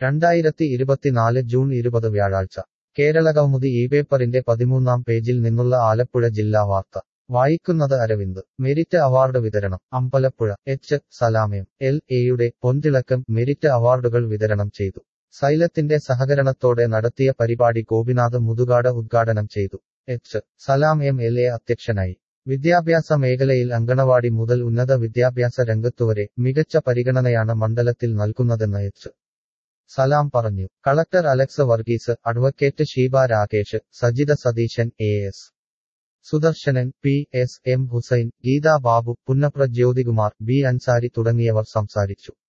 രണ്ടായിരത്തി ഇരുപത്തിനാല് ജൂൺ ഇരുപത് വ്യാഴാഴ്ച കേരളകൗമുദി ഈ പേപ്പറിന്റെ പതിമൂന്നാം പേജിൽ നിന്നുള്ള ആലപ്പുഴ ജില്ലാ വാർത്ത വായിക്കുന്നത് അരവിന്ദ് മെരിറ്റ് അവാർഡ് വിതരണം അമ്പലപ്പുഴ എച്ച് സലാമയം എൽ എയുടെ പൊന്തിളക്കം മെരിറ്റ് അവാർഡുകൾ വിതരണം ചെയ്തു സൈലത്തിന്റെ സഹകരണത്തോടെ നടത്തിയ പരിപാടി ഗോപിനാഥ് മുതുകാട് ഉദ്ഘാടനം ചെയ്തു H Salam M L A അധ്യക്ഷനായി വിദ്യാഭ്യാസ മേഖലയിൽ അങ്കണവാടി മുതൽ ഉന്നത വിദ്യാഭ്യാസ രംഗത്തുവരെ മികച്ച പരിഗണനയാണ് മണ്ഡലത്തിൽ നൽകുന്നതെന്ന് എച്ച് സലാം പറഞ്ഞു collector Alex Varghese advocate Sheeba Rakesh Sajitha Satheesan A S Sudarsanan P S M Hussain Geetha Babu Punnapra Jyothikumar B Ansari തുടങ്ങിയവർ സംസാരിച്ചു